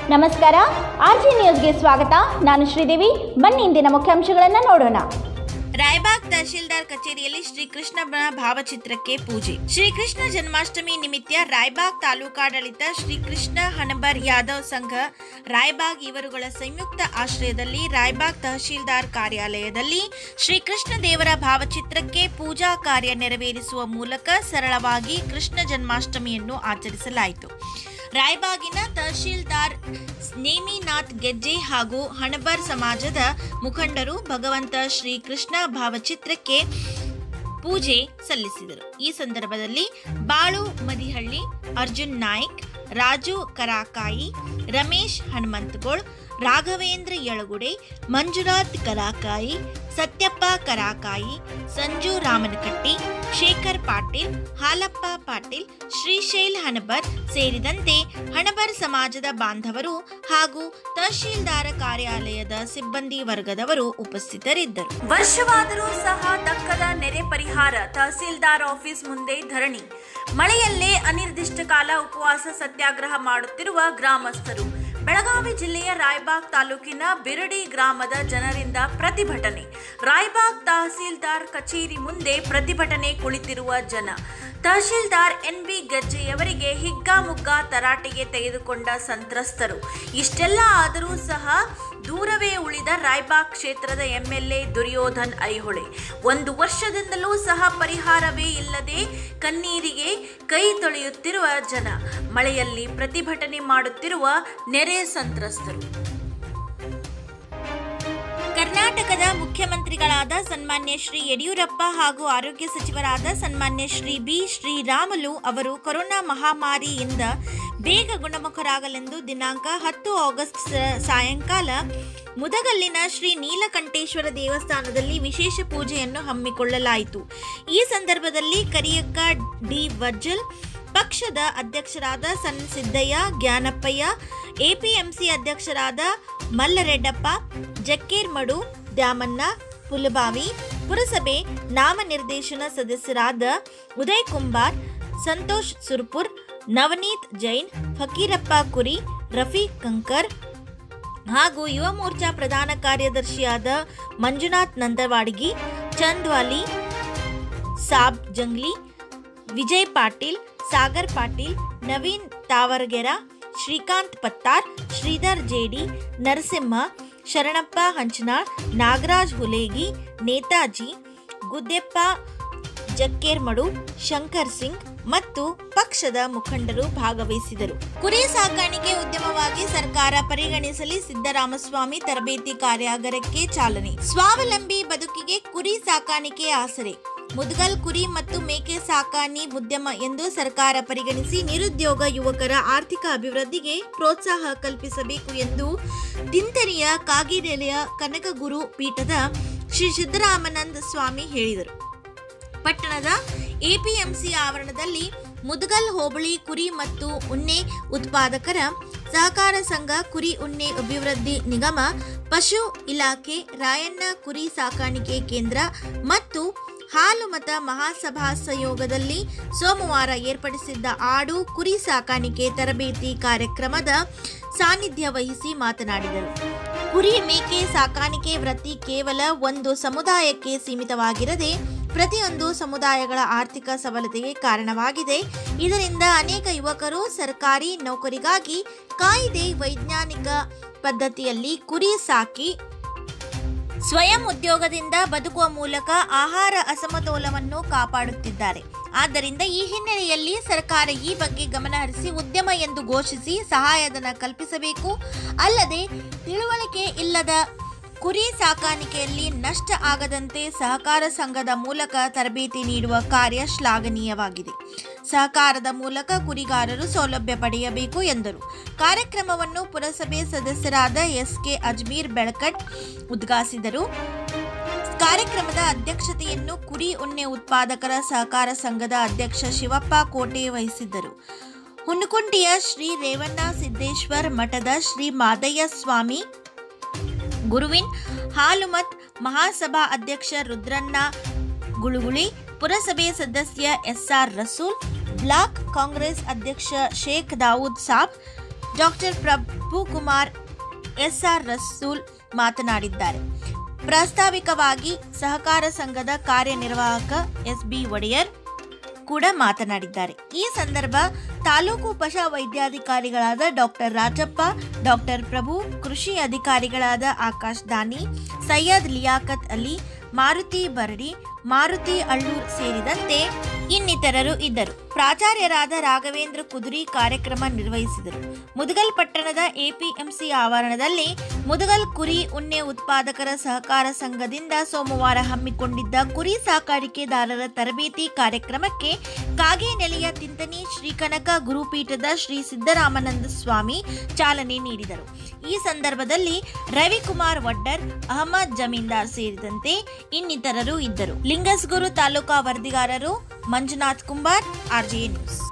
ನಮಸ್ಕಾರ R G ನ್ಯೂಸ್ಗೆ ಸ್ವಾಗತ ನಾನು ಶ್ರೀದೇವಿ ಬನ್ನಿ ಇಂದಿನ ಮುಖ್ಯಾಂಶಗಳನ್ನು ನೋಡೋಣ ರಾಯಬಾಗ್ ತಹಶೀಲ್ದಾರ್ ಕಚೇರಿಯಲ್ಲಿ ಶ್ರೀಕೃಷ್ಣನ ಭಾವಚಿತ್ರಕ್ಕೆ ಪೂಜೆ ಶ್ರೀಕೃಷ್ಣ ಜನ್ಮಾಷ್ಟಮಿ ನಿಮಿತ್ತ ರಾಯಬಾಗ್ ತಾಲೂಕಾಡಳಿತ ಶ್ರೀಕೃಷ್ಣ ಹಣಬರ್ ಯಾದವ್ ಸಂಘ ರಾಯಬಾಗ್ ಇವರುಗಳ ಸಂಯುಕ್ತ ಆಶ್ರಯದಲ್ಲಿ ರಾಯಬಾಗ್ ತಹಶೀಲ್ದಾರ್ ಕಾರ್ಯಾಲಯದಲ್ಲಿ ಶ್ರೀಕೃಷ್ಣ ದೇವರ ಭಾವಚಿತ್ರಕ್ಕೆ ಪೂಜಾ ಕಾರ್ಯ ನೆರವೇರಿಸುವ ಮೂಲಕ ಸರಳವಾಗಿ ಕೃಷ್ಣ ಜನ್ಮಾಷ್ಟಮಿಯನ್ನು ಆಚರಿಸಲಾಯಿತು ರಾಯಬಾಗಿನ ತಹಶೀಲ್ದಾರ್ ನೇಮಿನಾಥ್ ಗೆಜ್ಜೆ ಹಾಗೂ ಹಣಬರ್ ಸಮಾಜದ ಮುಖಂಡರು ಭಗವಂತ ಶ್ರೀಕೃಷ್ಣ ಭಾವಚಿತ್ರಕ್ಕೆ ಪೂಜೆ ಸಲ್ಲಿಸಿದರು ಈ ಸಂದರ್ಭದಲ್ಲಿ ಬಾಳು ಮದಿಹಳ್ಳಿ ಅರ್ಜುನ್ ನಾಯ್ಕ್ ರಾಜು ಕರಾಕಾಯಿ ರಮೇಶ್ ಹನುಮಂತಗೋಳ್ ರಾಘವೇಂದ್ರ ಯಳಗುಡೆ ಮಂಜುನಾಥ್ ಕರಾಕಾಯಿ ಸತ್ಯಪ್ಪ ಕರಾಕಾಯಿ ಸಂಜು ರಾಮನಕಟ್ಟಿ ಶೇಖರ್ ಪಾಟೀಲ್ ಹಾಲಪ್ಪ ಪಾಟೀಲ್ ಶ್ರೀಶೈಲ್ ಹಣಬರ್ ಸೇರಿದಂತೆ ಹಣಬರ್ ಸಮಾಜದ ಬಾಂಧವರು ಹಾಗೂ ತಹಶೀಲ್ದಾರ ಕಾರ್ಯಾಲಯದ ಸಿಬ್ಬಂದಿ ವರ್ಗದವರು ಉಪಸ್ಥಿತರಿದ್ದರು ವರ್ಷವಾದರೂ ಸಹ ದಕ್ಕದ ನೆರೆ ಪರಿಹಾರ ತಹಸೀಲ್ದಾರ್ ಆಫೀಸ್ ಮುಂದೆ ಧರಣಿ ಮಳೆಯಲ್ಲೇ ಅನಿರ್ದಿಷ್ಟ ಕಾಲ ಉಪವಾಸ ಸತ್ಯಾಗ್ರಹ ಮಾಡುತ್ತಿರುವ ಗ್ರಾಮಸ್ಥರು ಬೆಳಗಾವಿ ಜಿಲ್ಲೆಯ ರಾಯಬಾಗ್ ತಾಲೂಕಿನ ಬಿರಡಿ ಗ್ರಾಮದ ಜನರಿಂದ ಪ್ರತಿಭಟನೆ ರಾಯಬಾಗ್ ತಹಸೀಲ್ದಾರ್ ಕಚೇರಿ ಮುಂದೆ ಪ್ರತಿಭಟನೆ ಕುಳಿತಿರುವ ಜನ ತಹಶೀಲ್ದಾರ್ ಎನ್ ಬಿ ಗಜ್ಜೆಯವರಿಗೆ ಹಿಗ್ಗಾಮುಗ್ಗಾ ತರಾಟೆಗೆ ತೆಗೆದುಕೊಂಡ ಸಂತ್ರಸ್ತರು ಇಷ್ಟೆಲ್ಲ ಆದರೂ ಸಹ ದೂರವೇ ಉಳಿದ ರಾಯಬಾಗ್ ಕ್ಷೇತ್ರದ ಎಂಎಲ್ಎ ದುರ್ಯೋಧನ್ ಐಹೊಳೆ ಒಂದು ವರ್ಷದಿಂದಲೂ ಸಹ ಪರಿಹಾರವೇ ಇಲ್ಲದೆ ಕಣ್ಣೀರಿಗೆ ಕೈ ತೊಳೆಯುತ್ತಿರುವ ಜನ ಮಳೆಯಲ್ಲಿ ಪ್ರತಿಭಟನೆ ಮಾಡುತ್ತಿರುವ ನೆರೆ ಸಂತ್ರಸ್ತರು ಕರ್ನಾಟಕದ ಮುಖ್ಯಮಂತ್ರಿಗಳಾದ ಸನ್ಮಾನ್ಯ ಶ್ರೀ ಯಡಿಯೂರಪ್ಪ ಹಾಗೂ ಆರೋಗ್ಯ ಸಚಿವರಾದ ಸನ್ಮಾನ್ಯ ಶ್ರೀ ಬಿ ಶ್ರೀರಾಮುಲು ಅವರು ಕೊರೋನಾ ಮಹಾಮಾರಿಯಿಂದ ಬೇಗ ಗುಣಮುಖರಾಗಲೆಂದು ದಿನಾಂಕ ಹತ್ತು ಆಗಸ್ಟ್ ಸ- ಸಾಯಂಕಾಲ ಮುದಗಲ್ಲಿನ ಶ್ರೀ ನೀಲಕಂಠೇಶ್ವರ ದೇವಸ್ಥಾನದಲ್ಲಿ ವಿಶೇಷ ಪೂಜೆಯನ್ನು ಹಮ್ಮಿಕೊಳ್ಳಲಾಯಿತು ಈ ಸಂದರ್ಭದಲ್ಲಿ ಕರಿಯಕ್ಕ ಡಿ ವರ್ಜಲ್ ಪಕ್ಷದ ಅಧ್ಯಕ್ಷರಾದ ಸಣ್ಣ ಸಿದ್ದಯ್ಯ ಜ್ಞಾನಪ್ಪಯ್ಯ ಎಪಿಎಂಸಿ ಅಧ್ಯಕ್ಷರಾದ ಮಲ್ಲರೆಡ್ಡಪ್ಪ ಜಕ್ಕೇರ್ಮಡು ದ್ಯಾಮಣ್ಣ ಪುಲಬಾವಿ ಪುರಸಭೆ ನಾಮನಿರ್ದೇಶನ ಸದಸ್ಯರಾದ ಉದಯ್ ಕುಂಬಾರ್ ಸಂತೋಷ್ ಸುರ್ಪುರ್ ನವನೀತ್ ಜೈನ್ ಫಕೀರಪ್ಪ ಕುರಿ ರಫೀಕ್ ಕಂಕರ್ ಹಾಗೂ ಯುವ ಮೋರ್ಚಾ ಪ್ರಧಾನ ಕಾರ್ಯದರ್ಶಿಯಾದ ಮಂಜುನಾಥ್ ನಂದವಾಡಗಿ ಚಂದ್ವಾಲಿ ಸಾಬ್ ಜಂಗ್ಲಿ ವಿಜಯ್ ಪಾಟೀಲ್ ಸಾಗರ್ ಪಾಟೀಲ್ ನವೀನ್ ತಾವರ್ಗೆರ ಶ್ರೀಕಾಂತ್ ಪತ್ತಾರ್ ಶ್ರೀಧರ್ ಜೇಡಿ ನರಸಿಂಹ ಶರಣಪ್ಪ ಹಂಚನಾಳ್ ನಾಗರಾಜ್ ಹುಲೇಗಿ ನೇತಾಜಿ ಗುದ್ದೆಪ್ಪ ಜಕ್ಕೇರ್ಮಡು ಶಂಕರ್ ಸಿಂಗ್ ಮತ್ತು ಪಕ್ಷದ ಮುಖಂಡರು ಭಾಗವಹಿಸಿದರು ಕುರಿ ಸಾಕಾಣಿಕೆ ಉದ್ಯಮವಾಗಿ ಸರ್ಕಾರ ಪರಿಗಣಿಸಲಿ ಸಿದ್ದರಾಮಸ್ವಾಮಿ ತರಬೇತಿ ಕಾರ್ಯಾಗಾರಕ್ಕೆ ಚಾಲನೆ ಸ್ವಾವಲಂಬಿ ಬದುಕಿಗೆ ಕುರಿ ಸಾಕಾಣಿಕೆ ಆಸರೆ ಮುದ್ಗಲ್ ಕುರಿ ಮತ್ತು ಮೇಕೆ ಸಾಕಾಣಿ ಉದ್ಯಮ ಎಂದು ಸರ್ಕಾರ ಪರಿಗಣಿಸಿ ನಿರುದ್ಯೋಗ ಯುವಕರ ಆರ್ಥಿಕ ಅಭಿವೃದ್ಧಿಗೆ ಪ್ರೋತ್ಸಾಹ ಕಲ್ಪಿಸಬೇಕು ಎಂದು ತಿಂತರಿಯ ಕಾಗಿನೆಲೆಯ ಕನಕಗುರು ಪೀಠದ ಶ್ರೀ ಸಿದ್ದರಾಮಾನಂದ ಸ್ವಾಮಿ ಹೇಳಿದರು ಪಟ್ಟಣದ ಎಪಿಎಂಸಿ ಆವರಣದಲ್ಲಿ ಮುದಗಲ್ ಹೋಬಳಿ ಕುರಿ ಮತ್ತು ಉಣ್ಣೆ ಉತ್ಪಾದಕರ ಸಹಕಾರ ಸಂಘ ಕುರಿ ಉಣ್ಣೆ ಅಭಿವೃದ್ಧಿ ನಿಗಮ ಪಶು ಇಲಾಖೆ ರಾಯಣ್ಣ ಕುರಿ ಸಾಕಾಣಿಕೆ ಕೇಂದ್ರ ಮತ್ತು ಹಾಲು ಮತ ಮಹಾಸಭಾ ಸಹಯೋಗದಲ್ಲಿ ಸೋಮವಾರ ಏರ್ಪಡಿಸಿದ್ದ ಆಡು ಕುರಿ ಸಾಕಾಣಿಕೆ ತರಬೇತಿ ಕಾರ್ಯಕ್ರಮದ ಸಾನ್ನಿಧ್ಯ ವಹಿಸಿ ಮಾತನಾಡಿದರು ಕುರಿ ಮೇಕೆ ಸಾಕಾಣಿಕೆ ವೃತ್ತಿ ಕೇವಲ ಒಂದು ಸಮುದಾಯಕ್ಕೆ ಸೀಮಿತವಾಗಿರದೆ ಪ್ರತಿಯೊಂದು ಸಮುದಾಯಗಳ ಆರ್ಥಿಕ ಸಬಲತೆಗೆ ಕಾರಣವಾಗಿದೆ ಇದರಿಂದ ಅನೇಕ ಯುವಕರು ಸರ್ಕಾರಿ ನೌಕರಿಗಾಗಿ ಕಾಯ್ದೆ ವೈಜ್ಞಾನಿಕ ಪದ್ಧತಿಯಲ್ಲಿ ಕುರಿ ಸಾಕಿ ಸ್ವಯಂ ಉದ್ಯೋಗದಿಂದ ಬದುಕುವ ಮೂಲಕ ಆಹಾರ ಅಸಮತೋಲವನ್ನು ಕಾಪಾಡುತ್ತಿದ್ದಾರೆ ಆದ್ದರಿಂದ ಈ ಹಿನ್ನೆಲೆಯಲ್ಲಿ ಸರ್ಕಾರ ಈ ಬಗ್ಗೆ ಗಮನಹರಿಸಿ ಉದ್ಯಮ ಎಂದು ಘೋಷಿಸಿ ಸಹಾಯಧನ ಕಲ್ಪಿಸಬೇಕು ಅಲ್ಲದೆ ತಿಳುವಳಿಕೆ ಇಲ್ಲದ ಕುರಿ ಸಾಕಾಣಿಕೆಯಲ್ಲಿ ನಷ್ಟ ಆಗದಂತೆ ಸಹಕಾರ ಸಂಘದ ಮೂಲಕ ತರಬೇತಿ ನೀಡುವ ಕಾರ್ಯ ಶ್ಲಾಘನೀಯವಾಗಿದೆ ಸಹಕಾರದ ಮೂಲಕ ಕುರಿಗಾರರು ಸೌಲಭ್ಯ ಪಡೆಯಬೇಕು ಎಂದರು ಕಾರ್ಯಕ್ರಮವನ್ನು ಪುರಸಭೆ ಸದಸ್ಯರಾದ ಎಸ್ಕೆ ಅಜ್ಮೀರ್ ಬೆಳಕಟ್ ಉದ್ಘಾಟಿಸಿದರು ಕಾರ್ಯಕ್ರಮದ ಅಧ್ಯಕ್ಷತೆಯನ್ನು ಕುರಿ ಉಣ್ಣೆ ಉತ್ಪಾದಕರ ಸಹಕಾರ ಸಂಘದ ಅಧ್ಯಕ್ಷ ಶಿವಪ್ಪ ಕೋಟೆ ವಹಿಸಿದ್ದರು ಹುನಕುಂಟಿಯ ಶ್ರೀ ರೇವಣ್ಣ ಸಿದ್ದೇಶ್ವರ್ ಮಠದ ಶ್ರೀ ಮಾದಯ್ಯ ಸ್ವಾಮಿ ಗುರುವಿನ್ ಹಾಲುಮತ್ ಮಹಾಸಭಾ ಅಧ್ಯಕ್ಷ ರುದ್ರಣ್ಣ ಗುಳುಗುಳಿ ಪುರಸಭೆ ಸದಸ್ಯ ಎಸ್ಆರ್ ರಸೂಲ್ ಬ್ಲಾಕ್ ಕಾಂಗ್ರೆಸ್ ಅಧ್ಯಕ್ಷ ಶೇಖ್ ದಾವೂದ್ ಸಾಬ್ ಡಾಕ್ಟರ್ ಪ್ರಭು ಕುಮಾರ್ ಎಸ್ಆರ್ ರಸೂಲ್ ಮಾತನಾಡಿದ್ದಾರೆ ಪ್ರಾಸ್ತಾವಿಕವಾಗಿ ಸಹಕಾರ ಸಂಘದ ಕಾರ್ಯನಿರ್ವಾಹಕ ಎಸ್ಬಿ ಒಡೆಯರ್ ಕೂಡ ಮಾತನಾಡಿದ್ದಾರೆ ಈ ಸಂದರ್ಭ ತಾಲೂಕು ಪಶು ವೈದ್ಯಾಧಿಕಾರಿಗಳಾದ ಡಾಕ್ಟರ್ ರಾಜಪ್ಪ ಡಾಕ್ಟರ್ ಪ್ರಭು ಕೃಷಿ ಅಧಿಕಾರಿಗಳಾದ ಆಕಾಶ್ ದಾನಿ ಸೈಯದ್ ಲಿಯಾಕತ್ ಅಲಿ ಮಾರುತಿ ಬರಡಿ ಮಾರುತಿ ಅಳ್ಳೂರ್ ಸೇರಿದಂತೆ ಇನ್ನಿತರರು ಇದ್ದರು ಪ್ರಾಚಾರ್ಯರಾದ ರಾಘವೇಂದ್ರ ಕುದುರಿ ಕಾರ್ಯಕ್ರಮ ನಿರ್ವಹಿಸಿದರು ಮುದಗಲ್ ಪಟ್ಟಣದ ಎಪಿಎಂಸಿ ಆವರಣದಲ್ಲಿ ಮುದಗಲ್ ಕುರಿ ಉಣ್ಣೆ ಉತ್ಪಾದಕರ ಸಹಕಾರ ಸಂಘದಿಂದ ಸೋಮವಾರ ಹಮ್ಮಿಕೊಂಡಿದ್ದ ಕುರಿ ಸಾಕಾಣಿಕೆದಾರರ ತರಬೇತಿ ಕಾರ್ಯಕ್ರಮಕ್ಕೆ ಕಾಗೇನೆಲೆಯ ತಿಂತನಿ ಶ್ರೀಕನಕ ಗುರುಪೀಠದ ಶ್ರೀ ಸಿದ್ದರಾಮಾನಂದ ಸ್ವಾಮಿ ಚಾಲನೆ ನೀಡಿದರು ಈ ಸಂದರ್ಭದಲ್ಲಿ ರವಿಕುಮಾರ್ ವಡ್ಡರ್ ಅಹಮದ್ ಜಮೀನ್ದಾರ್ ಸೇರಿದಂತೆ ಇನ್ನಿತರರು ಇದ್ದರು ಲಿಂಗಸ್ಗೂರು ತಾಲೂಕಾ ವರದಿಗಾರರು ಮಂಜುನಾಥ್ ಕುಂಬಾರ್ ಆರ್ಜೆ ನ್ಯೂಸ್